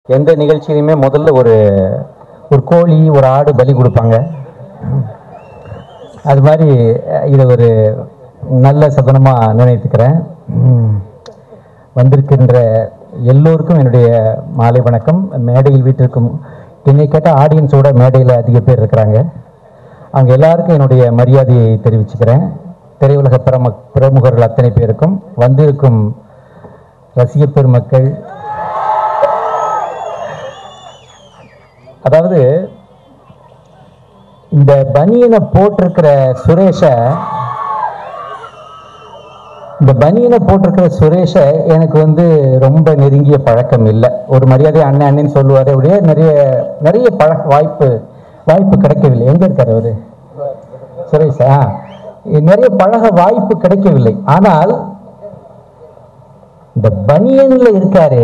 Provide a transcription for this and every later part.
எந்த நிகழ்ச்சியிலுமே முதல்ல ஒரு ஒரு கோழி ஒரு ஆடு பலி கொடுப்பாங்க அது மாதிரி அஹ், இதை ஒரு நல்ல சகுனமாக நினைத்துக்கிறேன் உம். வந்திருக்கின்ற எல்லோருக்கும் என்னுடைய மாலை வணக்கம் மேடையில் வீட்டிற்கும் என்னை கேட்ட ஆடியன்ஸோட மேடையில் அதிக பேர் இருக்கிறாங்க அவங்க எல்லாருக்கும் என்னுடைய மரியாதையை தெரிவிச்சுக்கிறேன் திரையுலக பிரம பிரமுகர்கள் அத்தனை பேருக்கும் வந்திருக்கும் ரசிக பெருமக்கள் அதாவது இந்த பனியனை போட்டிருக்கிற சுரேஷை இந்த பனியனை போட்டிருக்கிற சுரேஷை எனக்கு வந்து ரொம்ப நெருங்கிய பழக்கம் இல்லை ஒரு மரியாதை அண்ணன் அண்ணன் சொல்லுவார் அப்படியே நிறைய நிறைய பழக்க வாய்ப்பு வாய்ப்பு கிடைக்கவில்லை எங்க இருக்காரு அவரு சுரேஷா நிறைய பழக வாய்ப்பு கிடைக்கவில்லை ஆனால் இந்த பனியன்ல இருக்காரே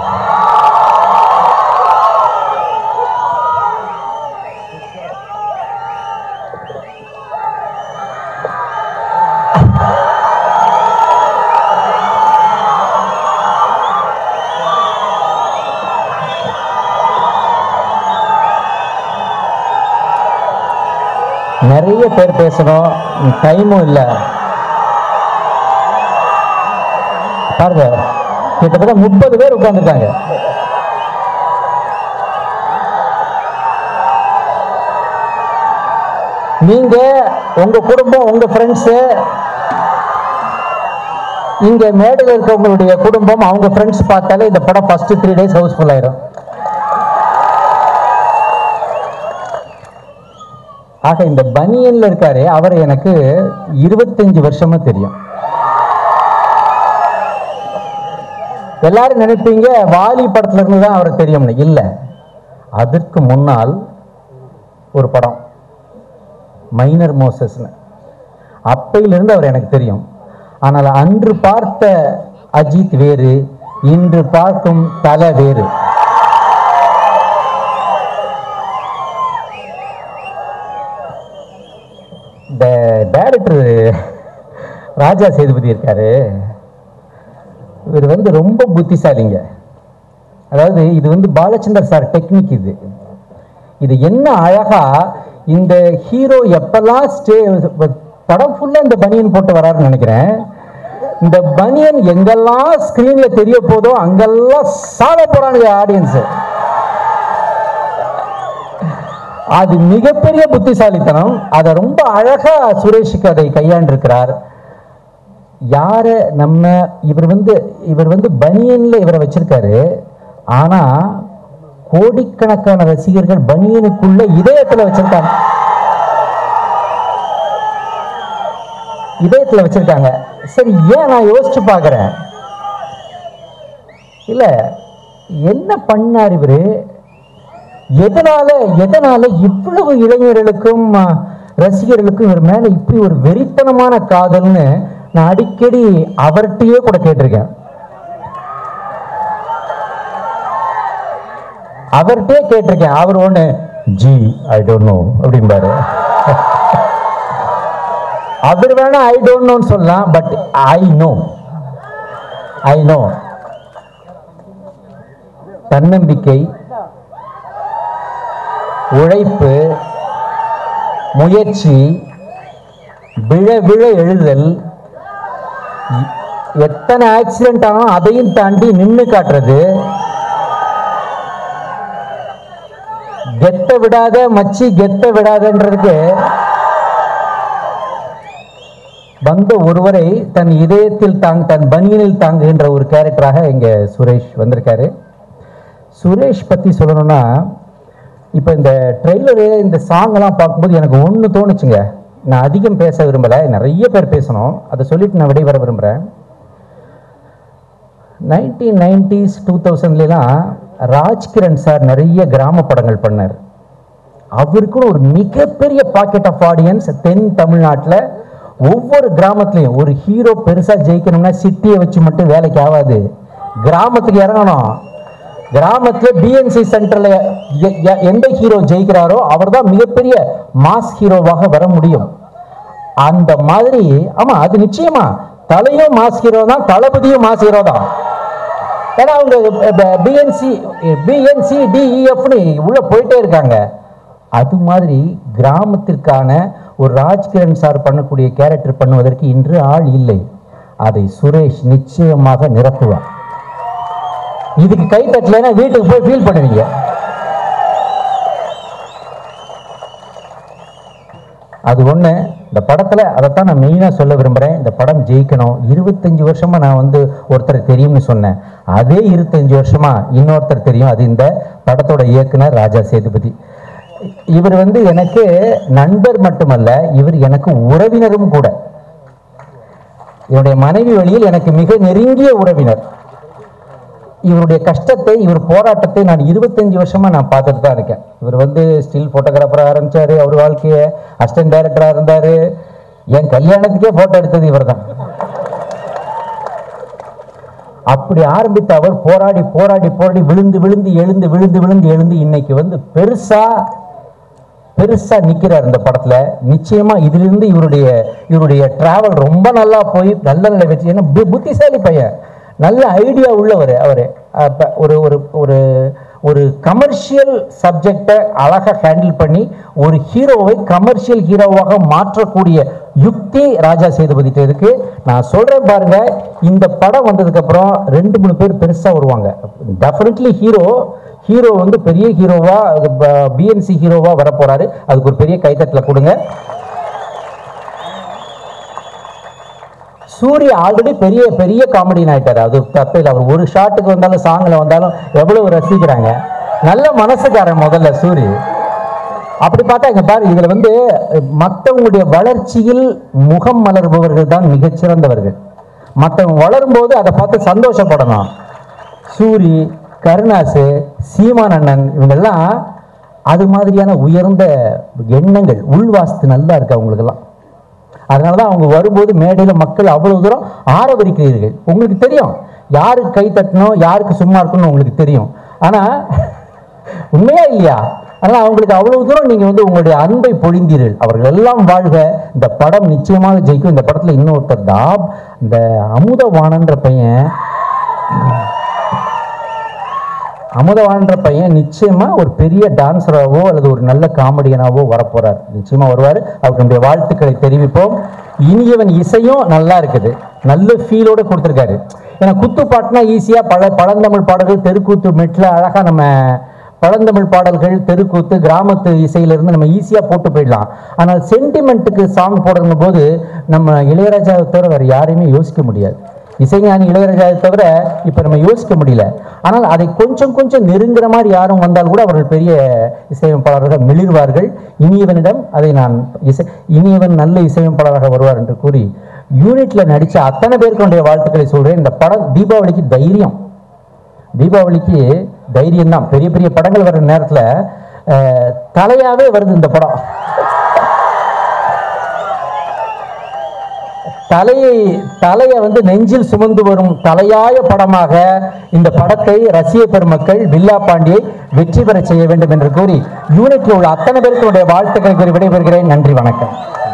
நிறைய பேர் பேசணும் டைமும் இல்லை பாருங்க கிட்டத்தட்ட முப்பது பேர் உட்கார்ந்துருக்காங்க நீங்க உங்க குடும்பம் உங்க ஃப்ரெண்ட்ஸ் இங்க மேடையில் இருக்கவங்களுடைய குடும்பம் அவங்க ஃப்ரெண்ட்ஸ் பார்த்தாலே இந்த படம் ஃபர்ஸ்ட் த்ரீ டேஸ் ஹவுஸ்ஃபுல் ஆயிரும் ஆக இந்த பனியன்ல இருக்காரு அவரை எனக்கு இருபத்தஞ்சு வருஷமா தெரியும் எல்லாரும் நினைப்பீங்க வாலி படத்துல இருந்து தான் அவரை தெரியும்னு இல்ல அதற்கு முன்னால் ஒரு படம் மைனர் மோசஸ்னு அப்பையிலிருந்து அவர் எனக்கு தெரியும் ஆனால் அன்று பார்த்த அஜித் வேறு இன்று பார்க்கும் தலை வேறு இந்த டைரக்டர் ராஜா சேதுபதி இருக்காரு இவர் வந்து ரொம்ப புத்திசாலிங்க அதாவது இது வந்து பாலச்சந்தர் சார் டெக்னிக் இது இது என்ன அழகா இந்த ஹீரோ எப்பெல்லாம் ஸ்டே படம் ஃபுல்லா இந்த பனியன் போட்டு வராருன்னு நினைக்கிறேன் இந்த பனியன் எங்கெல்லாம் ஸ்கிரீன்ல தெரிய போதோ அங்கெல்லாம் சாக போறானுங்க ஆடியன்ஸ் அது மிகப்பெரிய புத்திசாலித்தனம் அதை ரொம்ப அழகா சுரேஷுக்கு அதை கையாண்டிருக்கிறார் யார நம்ம இவர் வந்து இவர் வந்து பனியன்ல இவரை வச்சிருக்காரு ஆனா கோடிக்கணக்கான ரசிகர்கள் பனியனுக்குள்ள இதயத்துல வச்சிருக்காங்க இதயத்துல வச்சிருக்காங்க சரி ஏன் நான் யோசிச்சு பார்க்கறேன் இல்ல என்ன பண்ணார் இவரு எதனால எதனால இவ்வளவு இளைஞர்களுக்கும் ஆ, ரசிகர்களுக்கும் இவர் மேல இப்படி ஒரு வெறித்தனமான காதல்னு நான் அடிக்கடி அவர்கிட்டயே கூட கேட்டிருக்கேன் அவர்கிட்டயே கேட்டிருக்கேன் அவர் ஒண்ணு ஜி ஐ டோன்ட் நோ அப்படிம்பாரு அவர் வேணா ஐ டோன்ட் நோன்னு சொல்லலாம் but I know I know தன்னம்பிக்கை உழைப்பு முயற்சி விழ விழ எழுதல் எ- எத்தனை ஆக்சிடென்ட் ஆனாலும் அதையும் தாண்டி நின்று காட்டுறது கெத்த விடாத மச்சி கெத்த விடாதன்றதுக்கு வந்த ஒருவரை தன் இதயத்தில் தாங் தன் பனியனில் தாங்குகின்ற ஒரு கேரக்டராக இங்க சுரேஷ் வந்திருக்காரு சுரேஷ் பத்தி சொல்லணும்னா இப்போ இந்த ட்ரெய்லரு இந்த சாங்கெல்லாம் பார்க்கும்போது எனக்கு ஒன்று தோணுச்சுங்க நான் அதிகம் பேச விரும்பலை நிறைய பேர் பேசணும் அதை சொல்லிட்டு நான் விடைபெற விரும்புகிறேன் நைன்டீன் நைன்டிஸ் டூ தௌசண்ட்லாம் ராஜ்கிரண் சார் நிறைய கிராம படங்கள் பண்ணார் அவருக்குன்னு ஒரு மிகப்பெரிய பாக்கெட் ஆஃப் ஆடியன்ஸ் தென் தமிழ்நாட்டில் ஒவ்வொரு கிராமத்துலையும் ஒரு ஹீரோ பெருசாக ஜெயிக்கணும்னா சிட்டியை வச்சு மட்டும் வேலைக்கு ஆகாது கிராமத்துக்கு இறங்கணும் கிராமத்துல பிஎன்சி சென்டர்ல எ- எ- எந்த ஹீரோ ஜெயிக்கிறாரோ அவர்தான் மிகப்பெரிய மாஸ் ஹீரோவாக வர முடியும் அந்த மாதிரி ஆமா அது நிச்சயமா தலையும் மாஸ் ஹீரோ தான் தளபதியும் மாஸ் ஹீரோ தான் ஏன்னா அவங்க பிஎன்சி பிஎன்சி டிஇஎஃப்னு உள்ள போயிட்டே இருக்காங்க அது மாதிரி கிராமத்திற்கான ஒரு ராஜ்கிரண் சார் பண்ணக்கூடிய கேரக்டர் பண்ணுவதற்கு இன்று ஆள் இல்லை அதை சுரேஷ் நிச்சயமாக நிரப்புவார் இதுக்கு கை தட்டலைன்னா வீட்டுக்கு போய் ஃபீல் பண்ணுவீங்க அது ஒன்று இந்த படத்தில் அதைத்தான் நான் மெயினாக சொல்ல விரும்புகிறேன் இந்த படம் ஜெயிக்கணும் இருபத்தஞ்சி வருஷமாக நான் வந்து ஒருத்தர் தெரியும்னு சொன்னேன் அதே இருபத்தஞ்சி வருஷமாக இன்னொருத்தர் தெரியும் அது இந்த படத்தோட இயக்குனர் ராஜா சேதுபதி இவர் வந்து எனக்கு நண்பர் மட்டுமல்ல இவர் எனக்கு உறவினரும் கூட இவருடைய மனைவி வழியில் எனக்கு மிக நெருங்கிய உறவினர் இவருடைய கஷ்டத்தை இவர் போராட்டத்தை நான் இருபத்தஞ்சு வருஷமா நான் பார்த்துட்டு தான் இருக்கேன் இவர் வந்து ஸ்டில் போட்டோகிராஃபராக ஆரம்பிச்சாரு அவர் வாழ்க்கையை அசிஸ்டன்ட் டைரக்டராக இருந்தாரு என் கல்யாணத்துக்கே போட்டோ எடுத்தது இவர் தான் அப்படி ஆரம்பித்த அவர் போராடி போராடி போராடி விழுந்து விழுந்து எழுந்து விழுந்து விழுந்து எழுந்து இன்னைக்கு வந்து பெருசா பெருசா நிக்கிறார் இந்த படத்துல நிச்சயமா இதிலிருந்து இவருடைய இவருடைய டிராவல் ரொம்ப நல்லா போய் நல்ல நல்ல வெற்றி ஏன்னா பு- புத்திசாலி பையன் நல்ல ஐடியா உள்ளவர் அவர் அப்ப ஒரு ஒரு ஒரு ஒரு கமர்ஷியல் சப்ஜெக்டை அழகாக ஹேண்டில் பண்ணி ஒரு ஹீரோவை கமர்ஷியல் ஹீரோவாக மாற்றக்கூடிய யுக்தி ராஜா சேதுபதிட்ட இருக்கு நான் சொல்றேன் பாருங்க இந்த படம் வந்ததுக்கு அப்புறம் ரெண்டு மூணு பேர் பெருசா வருவாங்க டெஃபினெட்லி ஹீரோ ஹீரோ வந்து பெரிய ஹீரோவா பிஎன்சி ஹீரோவா வரப்போறாரு அதுக்கு ஒரு பெரிய கைத்தட்டல கொடுங்க சூர்யா ஆல்ரெடி பெரிய பெரிய காமெடியன் ஆயிட்டாரு அது தப்பே இல்லை அவர் ஒரு ஷாட்டுக்கு வந்தாலும் சாங்கில் வந்தாலும் எவ்வளவு ரசிக்கிறாங்க நல்ல மனசுக்காரன் முதல்ல சூரி அப்படி பார்த்தா இங்க பாரு இதுல வந்து மற்றவங்களுடைய வளர்ச்சியில் முகம் மலர்பவர்கள் தான் மிகச்சிறந்தவர்கள் மற்றவங்க வளரும்போது அதை பார்த்து சந்தோஷப்படணும் சூரி கருணாசு சீமான் அண்ணன் இவங்கெல்லாம் அது மாதிரியான உயர்ந்த எண்ணங்கள் உள்வாஸ்து நல்லா இருக்கு அவங்களுக்கெல்லாம் அதனால தான் அவங்க வரும்போது மேடையில் மக்கள் அவ்வளவு தூரம் ஆரவரிக்கிறீர்கள் உங்களுக்கு தெரியும் யாருக்கு கை தட்டணும் யாருக்கு சும்மா இருக்கணும்னு உங்களுக்கு தெரியும் ஆனால் உண்மையா இல்லையா ஆனால் அவங்களுக்கு அவ்வளவு தூரம் நீங்கள் வந்து உங்களுடைய அன்பை பொழிந்தீர்கள் அவர்கள் எல்லாம் வாழ்க இந்த படம் நிச்சயமாக ஜெயிக்கும் இந்த படத்தில் இன்னொருத்தர் தாப் இந்த அமுதவாணன்ற பையன் அமுதவான்ற பையன் நிச்சயமா ஒரு பெரிய டான்ஸராகவோ அல்லது ஒரு நல்ல காமெடியனாவோ வரப்போறார் நிச்சயமா வருவார் அவருக்கு நம்முடைய வாழ்த்துக்களை தெரிவிப்போம் இனியவன் இசையும் நல்லா இருக்குது நல்ல ஃபீலோட கொடுத்துருக்காரு ஏன்னா குத்து பாட்டுனா ஈஸியா பல பழந்தமிழ் பாடல்கள் தெருக்கூத்து மெட்டில் அழகா நம்ம பழந்தமிழ் பாடல்கள் தெருக்கூத்து கிராமத்து இசையிலிருந்து நம்ம ஈஸியா போட்டு போயிடலாம் ஆனால் சென்டிமெண்ட்டுக்கு சாங் போடுற போது நம்ம இளையராஜாவை தவிர வேற யாரையுமே யோசிக்க முடியாது இசைஞானி இளையராஜாவை தவிர இப்போ நம்ம யோசிக்க முடியல ஆனால் அதை கொஞ்சம் கொஞ்சம் நெருங்குற மாதிரி யாரும் வந்தால் கூட அவர்கள் பெரிய இசையமைப்பாளர்கள் மிளிர்வார்கள் இனியவனிடம் அதை நான் இசை இனியவன் நல்ல இசையமைப்பாளராக வருவார் என்று கூறி யூனிட்ல நடிச்ச அத்தனை பேருக்கு என்னுடைய வாழ்த்துக்களை சொல்றேன் இந்த படம் தீபாவளிக்கு தைரியம் தீபாவளிக்கு தைரியம் தான் பெரிய பெரிய படங்கள் வர்ற நேரத்துல அஹ், தலையாவே வருது இந்த படம் தலையை தலையை வந்து நெஞ்சில் சுமந்து வரும் தலையாய படமாக இந்த படத்தை ரசிக பெருமக்கள் வில்லா பாண்டியை வெற்றி பெற செய்ய வேண்டும் என்று கூறி யூனிட்டில் உள்ள அத்தனை பேருக்கு என்னுடைய வாழ்த்துக்களை கூறி விடைபெறுகிறேன் நன்றி வணக்கம்